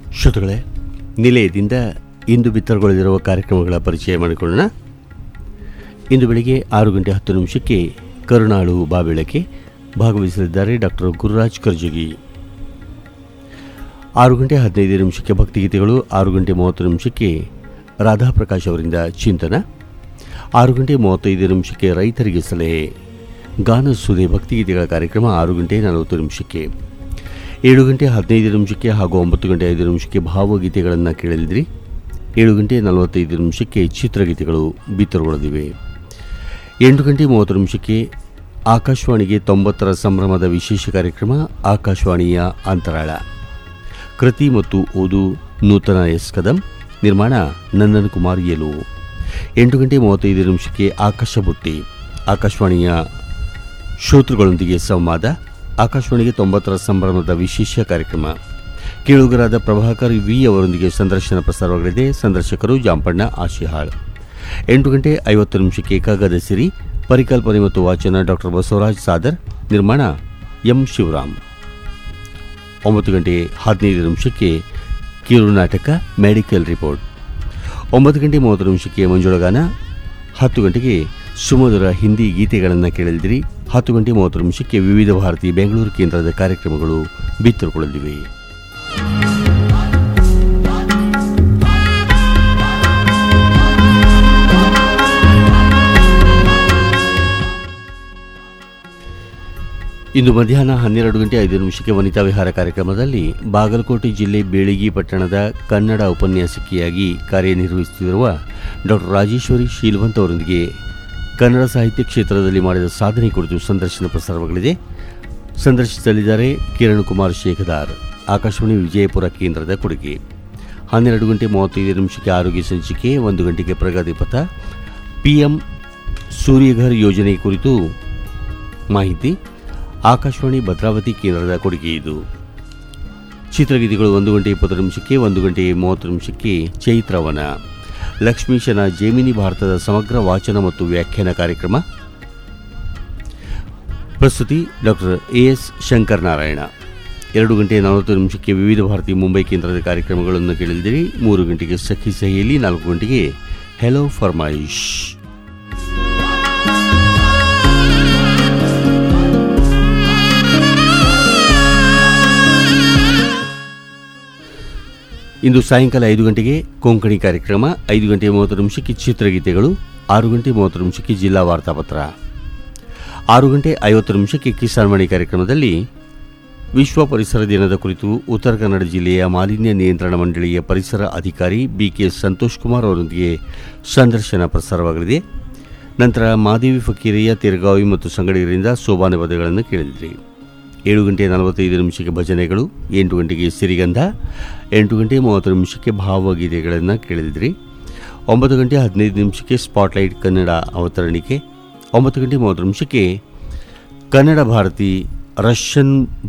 ಶ್ರೋತೃಗಳೇ ನಿಲಯದಿಂದ ಇಂದು ಬಿತ್ತರಗೊಳ್ಳಲಿರುವ ಕಾರ್ಯಕ್ರಮಗಳ ಪರಿಚಯ ಮಾಡಿಕೊಳ್ಳೋಣ ಇಂದು ಬೆಳಿಗ್ಗೆ ಆರು ಗಂಟೆ ಹತ್ತು ನಿಮಿಷಕ್ಕೆ ಕರುಣಾಳು ಬಾಬೆಳಕೆ ಭಾಗವಹಿಸಲಿದ್ದಾರೆ ಡಾಕ್ಟರ್ ಗುರುರಾಜ್ ಕರ್ಜಗಿ ಆರು ಗಂಟೆ ಹದಿನೈದು ನಿಮಿಷಕ್ಕೆ ಭಕ್ತಿಗೀತೆಗಳು ಆರು ಗಂಟೆ ಮೂವತ್ತು ನಿಮಿಷಕ್ಕೆ ರಾಧಾಪ್ರಕಾಶ್ ಅವರಿಂದ ಚಿಂತನ ಆರು ಗಂಟೆ ಮೂವತ್ತೈದು ನಿಮಿಷಕ್ಕೆ ರೈತರಿಗೆ ಸಲಹೆ ಗಾನ ಸುದೆ ಭಕ್ತಿಗೀತೆಗಳ ಕಾರ್ಯಕ್ರಮ ಆರು ಗಂಟೆ ನಲವತ್ತು ನಿಮಿಷಕ್ಕೆ ಏಳು ಗಂಟೆ ಹದಿನೈದು ನಿಮಿಷಕ್ಕೆ ಹಾಗೂ ಒಂಬತ್ತು ಗಂಟೆ ಐದು ನಿಮಿಷಕ್ಕೆ ಭಾವಗೀತೆಗಳನ್ನು ಕೇಳಲಿದ್ರಿ ಏಳು ಗಂಟೆ ನಲವತ್ತೈದು ನಿಮಿಷಕ್ಕೆ ಚಿತ್ರಗೀತೆಗಳು ಬಿತ್ತರಗೊಳ್ಳಲಿವೆ ಎಂಟು ಗಂಟೆ ಮೂವತ್ತು ನಿಮಿಷಕ್ಕೆ ಆಕಾಶವಾಣಿಗೆ ತೊಂಬತ್ತರ ಸಂಭ್ರಮದ ವಿಶೇಷ ಕಾರ್ಯಕ್ರಮ ಆಕಾಶವಾಣಿಯ ಅಂತರಾಳ ಕೃತಿ ಮತ್ತು ಓದು ನೂತನ ಎಸ್ ಕದಂ ನಿರ್ಮಾಣ ನಂದನ್ ಕುಮಾರ್ ಯಲು ಎಂಟು ಗಂಟೆ ಮೂವತ್ತೈದು ನಿಮಿಷಕ್ಕೆ ಆಕಾಶ ಬುಟ್ಟಿ ಆಕಾಶವಾಣಿಯ ಶ್ರೋತೃಗಳೊಂದಿಗೆ ಸಂವಾದ ಆಕಾಶವಾಣಿಗೆ ತೊಂಬತ್ತರ ಸಂಭ್ರಮದ ವಿಶೇಷ ಕಾರ್ಯಕ್ರಮ ಕೇಳುಗರಾದ ಪ್ರಭಾಕರ್ ವಿ ಅವರೊಂದಿಗೆ ಸಂದರ್ಶನ ಪ್ರಸಾರವಾಗಲಿದೆ ಸಂದರ್ಶಕರು ಜಾಂಪಣ್ಣ ಆಶಿಹಾಳ್ ಎಂಟು ಗಂಟೆ ಐವತ್ತು ನಿಮಿಷಕ್ಕೆ ಕಾಗದ ಸಿರಿ ಪರಿಕಲ್ಪನೆ ಮತ್ತು ವಾಚನ ಡಾಕ್ಟರ್ ಬಸವರಾಜ್ ಸಾದರ್ ನಿರ್ಮಾಣ ಎಂ ಶಿವರಾಮ್ ಒಂಬತ್ತು ಗಂಟೆ ಹದಿನೈದು ನಿಮಿಷಕ್ಕೆ ಕಿರು ನಾಟಕ ಮೆಡಿಕಲ್ ರಿಪೋರ್ಟ್ ಒಂಬತ್ತು ಗಂಟೆ ಮೂವತ್ತು ನಿಮಿಷಕ್ಕೆ ಮಂಜುಳಗಾನ ಹತ್ತು ಗಂಟೆಗೆ ಸುಮಧುರ ಹಿಂದಿ ಗೀತೆಗಳನ್ನು ಕೇಳಲಿದಿರಿ ಹತ್ತು ಗಂಟೆ ಮೂವತ್ತು ನಿಮಿಷಕ್ಕೆ ವಿವಿಧ ಭಾರತಿ ಬೆಂಗಳೂರು ಕೇಂದ್ರದ ಕಾರ್ಯಕ್ರಮಗಳು ಬಿತ್ತರಗೊಳ್ಳಲಿವೆ ಇಂದು ಮಧ್ಯಾಹ್ನ ಹನ್ನೆರಡು ಗಂಟೆ ಐದು ನಿಮಿಷಕ್ಕೆ ವನಿತಾ ವಿಹಾರ ಕಾರ್ಯಕ್ರಮದಲ್ಲಿ ಬಾಗಲಕೋಟೆ ಜಿಲ್ಲೆ ಬೇಳಿಗಿ ಪಟ್ಟಣದ ಕನ್ನಡ ಉಪನ್ಯಾಸಕಿಯಾಗಿ ಕಾರ್ಯನಿರ್ವಹಿಸುತ್ತಿರುವ ಡಾಕ್ಟರ್ ರಾಜೇಶ್ವರಿ ಶೀಲ್ವಂತ್ ಅವರೊಂದಿಗೆ ಕನ್ನಡ ಸಾಹಿತ್ಯ ಕ್ಷೇತ್ರದಲ್ಲಿ ಮಾಡಿದ ಸಾಧನೆ ಕುರಿತು ಸಂದರ್ಶನ ಪ್ರಸಾರವಾಗಲಿದೆ ಸಂದರ್ಶಿಸಲಿದ್ದಾರೆ ಕಿರಣ್ ಕುಮಾರ್ ಶೇಖದಾರ್ ಆಕಾಶವಾಣಿ ವಿಜಯಪುರ ಕೇಂದ್ರದ ಕೊಡುಗೆ ಹನ್ನೆರಡು ಗಂಟೆ ಮೂವತ್ತೈದು ನಿಮಿಷಕ್ಕೆ ಆರೋಗ್ಯ ಸಂಚಿಕೆ ಒಂದು ಗಂಟೆಗೆ ಪ್ರಗತಿ ಪಥ ಪಿಎಂ ಸೂರ್ಯಘರ್ ಯೋಜನೆ ಕುರಿತು ಮಾಹಿತಿ ಆಕಾಶವಾಣಿ ಭದ್ರಾವತಿ ಕೇಂದ್ರದ ಕೊಡುಗೆ ಇದು ಚಿತ್ರಗೀತೆಗಳು ಒಂದು ಗಂಟೆ ಇಪ್ಪತ್ತು ನಿಮಿಷಕ್ಕೆ ಒಂದು ಗಂಟೆ ಮೂವತ್ತು ನಿಮಿಷಕ್ಕೆ ಚೈತ್ರವನ ಲಕ್ಷ್ಮೀಶನ ಜೇಮಿನಿ ಭಾರತದ ಸಮಗ್ರ ವಾಚನ ಮತ್ತು ವ್ಯಾಖ್ಯಾನ ಕಾರ್ಯಕ್ರಮ ಪ್ರಸ್ತುತಿ doctor A S Shankar Narayana ಎರಡು ಗಂಟೆ ನಲವತ್ತು ನಿಮಿಷಕ್ಕೆ ವಿವಿಧ ಭಾರತಿ ಮುಂಬೈ ಕೇಂದ್ರದ ಕಾರ್ಯಕ್ರಮಗಳನ್ನು ಕೇಳಿದಿರಿ ಮೂರು ಗಂಟೆಗೆ ಸಖಿ ಸಹಿಯಲ್ಲಿ ನಾಲ್ಕು ಗಂಟೆಗೆ ಹೆಲೋ ಫರ್ಮಾಯಿಶ್ ಇಂದು ಸಾಯಂಕಾಲ ಐದು ಗಂಟೆಗೆ ಕೊಂಕಣಿ ಕಾರ್ಯಕ್ರಮ ಐದು ಗಂಟೆ ಮೂವತ್ತು ನಿಮಿಷಕ್ಕೆ ಚಿತ್ರಗೀತೆಗಳು ಆರು ಗಂಟೆ ಮೂವತ್ತು ನಿಮಿಷಕ್ಕೆ ಜಿಲ್ಲಾ ವಾರ್ತಾಪತ್ರ ಆರು ಗಂಟೆ ಐವತ್ತು ನಿಮಿಷಕ್ಕೆ ಕಿಸಾನ್ ವಾಣಿ ಕಾರ್ಯಕ್ರಮದಲ್ಲಿ ವಿಶ್ವ ಪರಿಸರ ದಿನದ ಕುರಿತು ಉತ್ತರ ಕನ್ನಡ ಜಿಲ್ಲೆಯ ಮಾಲಿನ್ಯ ನಿಯಂತ್ರಣ ಮಂಡಳಿಯ ಪರಿಸರ ಅಧಿಕಾರಿ ಬಿಕೆ ಸಂತೋಷ್ ಕುಮಾರ್ ಅವರೊಂದಿಗೆ ಸಂದರ್ಶನ ಪ್ರಸಾರವಾಗಲಿದೆ ನಂತರ ಮಾದೇವಿ ಫಕೀರಿಯ ತಿರ್ಗಾವಿ ಮತ್ತು ಸಂಗಡಿಗರಿಂದ ಸೋಬಾನೆ ಪದಗಳನ್ನು ಕೇಳಿದ್ರಿ ಏಳು ಗಂಟೆ ನಲವತ್ತೈದು ನಿಮಿಷಕ್ಕೆ ಭಜನೆಗಳು ಎಂಟು ಗಂಟೆಗೆ ಸಿರಿಗಂಧ ಎಂಟು ಗಂಟೆ ಮೂವತ್ತು ನಿಮಿಷಕ್ಕೆ ಭಾವಗೀತೆಗಳನ್ನು ಕೇಳಿದ್ರಿ ಒಂಬತ್ತು ಗಂಟೆ ಹದಿನೈದು ನಿಮಿಷಕ್ಕೆ ಸ್ಪಾಟ್ಲೈಟ್ ಕನ್ನಡ ಅವತರಣಿಕೆ ಒಂಬತ್ತು ಗಂಟೆ ಮೂವತ್ತು ನಿಮಿಷಕ್ಕೆ ಕನ್ನಡ ಭಾರತಿ ರಷ್ಯನ್